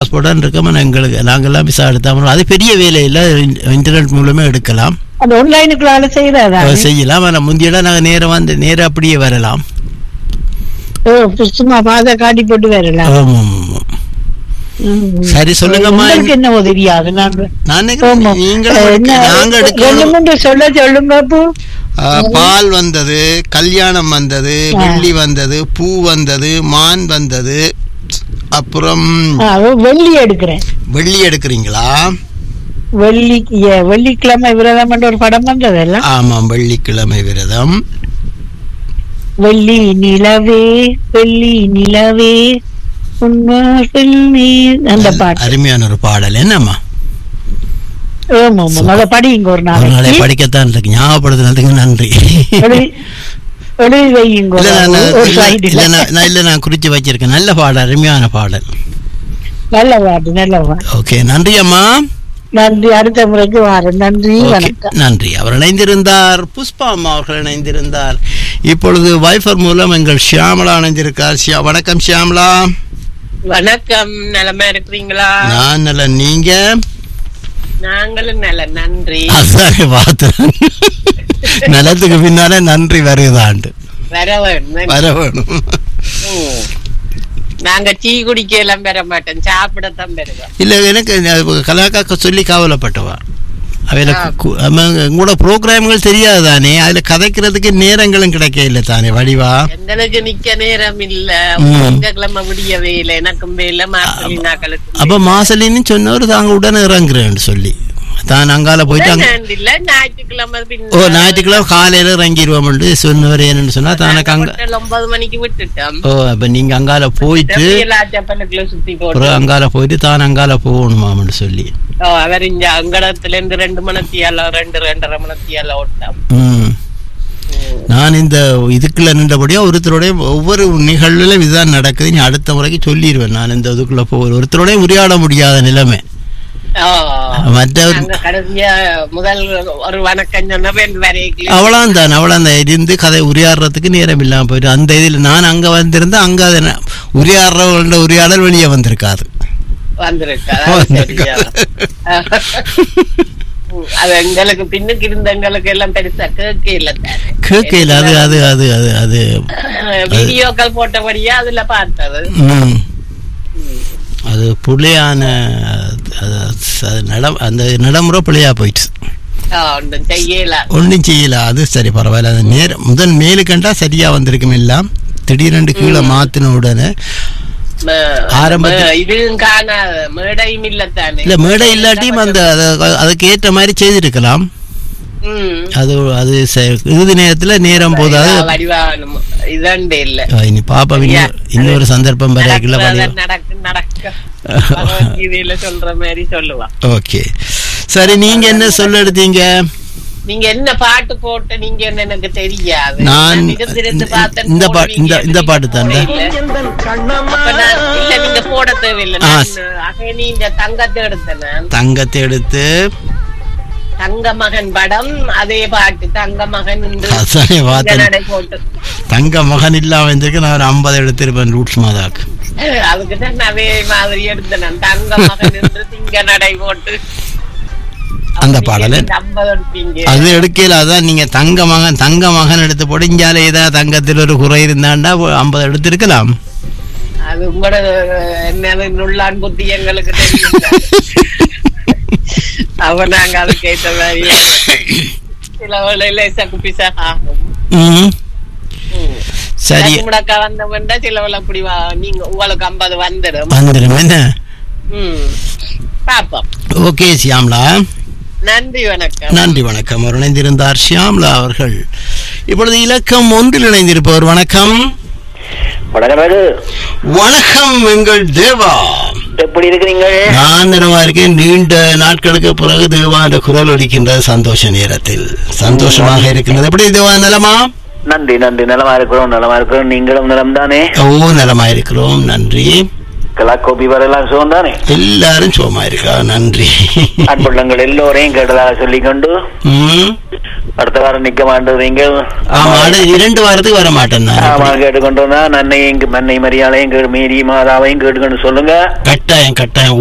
பாஸ்போர்ட்டாக இருக்கோம் எங்களுக்கு நாங்கள்லாம் விசா எடுத்தாமல் அது பெரிய வேலை இல்லை இன்டர்நெட் மூலமே எடுக்கலாம் அந்த ஆன்லைனுக்குள்ளால செய்யறதா அஹ் செய்யலாம் ஆனால் முந்தியெல்லாம் நாங்கள் நேரம் வந்து நேரம் அப்படியே வரலாம் ஓ சும்மா பாத காட்டி போட்டு வரலாம் ஆமாம் ஆமாம் ம். சரி சொல்லுங்கம்மா உங்களுக்கு என்ன உதவியாது நான் நான் ஆமா. நினைக்கிறேன் நீங்களும் என்ன, நாங்க ரெண்டு எடுக்கணும் மூன்று சொல்ல சொல்லுங்க அப்போ ஆ, பால் வந்தது கல்யாணம் வந்தது ஆ. வெள்ளி வந்தது பூ வந்தது மான் வந்தது அப்புறம் ஆ, வெள்ளி எடுக்கிறேன் வெள்ளி எடுக்கிறீங்களா வெள்ளி ஏ, வெள்ளிக்கிழமை விரதம் என்ற ஒரு படம் வந்ததெல்லாம் ஆமாம் வெள்ளிக்கிழமை விரதம் வெள்ளி நிலவே வெள்ளி நிலவே உன்மார்கள் நீர் அந்த பாட்டு அருமையான ஒரு பாடல் என்னம்மா ஆமா ஆமா அதை படிங்க ஒரு ஒரு நாளை நாளைக்கு படிக்கத்தான் இருக்கு ஞாபகப்படுத்தினதுக்கு நன்றி எழுதி- எழுதி வையுங்க இல்ல, நான் ஒரு- ஒரு இல்ல, slide இல்ல, ல. நான் இல்ல, இல்ல நான் குறிச்சு வச்சிருக்கேன் நல்ல பாடல் அருமையான பாடல் நல்ல பாட்டு நல்ல பாட்டு ஓகே நன்றி அம்மா நன்றி அடுத்த முறைக்கு வாரேன் நன்றி ஓகே, வணக்கம் நன்றி அவர் இணைந்திருந்தார் புஷ்பா அம்மா அவர்கள் இணைந்திருந்தார் இப்பொழுது வைஃபர் மூலம் எங்கள் ஷியாமலா இணைந்திருக்கார் ஷியா வணக்கம் ஷியாமலா வணக்கம் நலமா இருக்கிறீங்களா நான் நல்ல நீங்க நாங்களும் நல்ல நன்றி அதானே பார்த்தேன் நிலத்துக்கு பின்னாலே நன்றி வருதாண்டு வர வேணும் வர வேணும் ம். நாங்க டீ குடிக்க எல்லாம் பெற மாட்டோம் சாப்பிடத்தான் பெறுவோம் இல்ல எனக்கு கலாக்காக்க சொல்லி கவலைப்பட்டவா அவைகளுக்கு உங்களோட ப்ரோக்ராம்கள் தெரியாது தானே அதுல கதைக்கிறதுக்கு நேரங்களும் கிடைக்க இல்லை தானே வடிவா எங்களுக்கு நிக்க நேரம் இல்ல ம். திங்கக்கிழமை விடியவே இல்லை எனக்கும் வேலை மாசலினாக்களுக்கும் அப்ப மாசலின்னு சொன்னவர் தாங்க உடனே இறங்குறேன்னு சொல்லி தான் அங்கால போயிட்டு அங்க இல்ல ஞாயிற்றுக்கிழமை பின்ன ஓ ஞாயிற்றுக்கிழமை காலையில இறங்கிடுவோம்னு சொன்னவர் என்னன்னு சொன்னா தானக்கு அங்க hotel ஒன்பது மணிக்கு விட்டுட்டோம் ஓ அப்ப நீங்க அங்கால போயிட்டு எல்லா செப்பலுக்குள்ள சுத்தி போட்டு அப்புறம் அங்கால போயிட்டு தான் அங்கால போகணுமாம்னு சொல்லி ஓ, அவர் இங்க அங்கடத்துல இருந்து ரெண்டு மணத்தியால ரெண்டு ரெண்டரை மணத்தியால ஓட்டம் ம் நான் இந்த இதுக்குள்ள நின்றபடியா ஒருத்தருடைய ஒவ்வொரு நிகழ்வுல இதுதான் நடக்குது நீ அடுத்த முறைக்கு சொல்லிடுவேன் நான் இந்த இதுக்குள்ள போ ஒருத்தரோட உரையாட முடியாத நிலைமை ஓ. மற்றவர் நாங்க கடைசியா முதல் ஒரு வணக்கம் சொன்ன ரெண்டு வரைக்கும் அவளாம் தான் அவளாம் தான் இருந்து கதை உரையாடுறதுக்கு நேரம் இல்லாம போயிட்டு அந்த இதில் நான் அங்க வந்திருந்தா அங்க அதை ந- உரையாடுறவங்களோட உரையாடல் வெளியே வந்திருக்காது வந்திருக்கு அதான் சரியா. அது எங்களுக்கு பின்னுக்கு இருந்த எங்களுக்கு எல்லாம் பெருசா கேட்க இல்ல கேட்கல அது அது அது அது அது வீடியோக்கள் போட்டபடியா அதுல பார்த்தது ம். அது புள்ளையான அது அது நட அந்த நடைமுறை பிள்ளையா போயிடுச்சு ஆ, ஒன்றும் செய்யல ஒன்றும் செய்யல அது சரி பரவாயில்ல அது நேர முதல் மேலு கண்டா சரியா வந்திருக்கும் எல்லாம் திடீரென்று கீழே மாத்தின உடனே ம- ஆரம்பத்தில் ம- இதுவும் காணாத மேடையும் இல்லத்தானே இல்ல மேடை இல்லாட்டியும் அந்த அத- அதுக்கு ஏற்ற மாதிரி செய்திருக்கலாம் ம். அது அது ச- இறுதி நேரத்துல நேரம் போதாது வடிவானும் இதண்டு இல்ல அஹ் இனி பாப்பா இன்னொரு இன்னொரு சந்தர்ப்பம் வரைக்குள்ள நடக்கிறத நடக்கு நடக்க பகவத்கீதையில சொல்ற மாதிரி சொல்லுவான் ஓகே சரி நீங்க என்ன சொல்ல எடுத்தீங்க நீங்க என்ன பாட்டு போட்டு நீங்க என்ன எனக்கு தெரியாது நான் இருந்திருந்து பார்த்தேன் இந்த பா- போடுவீங்க. இந்த- இந்த பாட்டு தானே? இல்ல. அப்ப நான் இல்ல நீங்க போட தேவையில்லை ஆ. நான் அகனி இந்த தங்கத்தை எடுத்தேன் நான். தங்கத்தை எடுத்து தங்க மகன் படம் அதே பாட்டு தங்க மகன் இந்த அதானே இந்த பார்த்தேன் நடை போட்டு தங்க மகன் இல்லாம இருந்திருக்கு நான் ஒரு ஐம்பது எடுத்திருப்பேன் ரூட்ஸ் மாதாக்கு அதுக்கு தான் அதே மாதிரி எடுத்தேன் நான். தங்க மகன் என்று திங்க நடை போட்டு அந்த அப்ப பாடலை நீங்க ஐம்பது எடுத்தீங்க அது எடுக்கல அதான் நீங்க தங்க மகன் தங்க மகன் எடுத்து பொடிஞ்சால ஏதாவது தங்கத்தில் ஒரு குறை இருந்தாண்டா ஐம்பது எடுத்திருக்கலாம் அது உங்களோட என்னது நுள்ளான் புத்தி எங்களுக்கு தெரியும் அவ நாங்க அதுக்கு ஏற்ற மாதிரி சில வேளையில சக்குப்பிசா ஆகும் ம் சரி முடக்கா வந்த வேண்டா சில வேளை அப்படி வா நீங்க உங்களுக்கு ஐம்பது வந்துடும் வந்துடும் என்ன ம் பாப்போம் ஓகே சியாம்லா நன்றி வணக்கம் நன்றி வணக்கம் அவர் இணைந்திருந்தார் ஷியாம்லா அவர்கள் இப்பொழுது இலக்கம் ஒன்றில் இணைந்திருப்பவர் வணக்கம் வணக்கம் வணக்கம் எங்கள் தேவா எப்படி இருக்கிறீங்க நான் நிறமா இருக்கேன் நீண்ட நாட்களுக்கு பிறகு தேவா என்ற குரல் ஒலிக்கின்றது சந்தோஷ நேரத்தில் சந்தோஷமாக இருக்கின்றது எப்படி தேவா நலமா நன்றி நன்றி நலமா இருக்கிறோம் நலமா இருக்கிறோம் நீங்களும் நலம் தானே ஓ நலமா இருக்கிறோம் நன்றி கலாக்கோபி வரலாம் சுகம் தானே எல்லாரும் சுகமா இருக்கா நன்றி அன்புள்ளங்கள் எல்லோரையும் கேட்டதாக சொல்லிக்கொண்டு ம். அடுத்த வாரம் நிக்க மாட்டேறீங்க ஆமா அடுத்த இரண்டு வாரத்துக்கு வர மாட்டேன் நான் ஆமா கேட்டுக்கொண்டு வந்தா நன்னையும் மன்னை மரியாதையும் கேடு மீறி மாதாவையும் கேட்டுக்கொண்டு சொல்லுங்க கட்டாயம் கட்டாயம்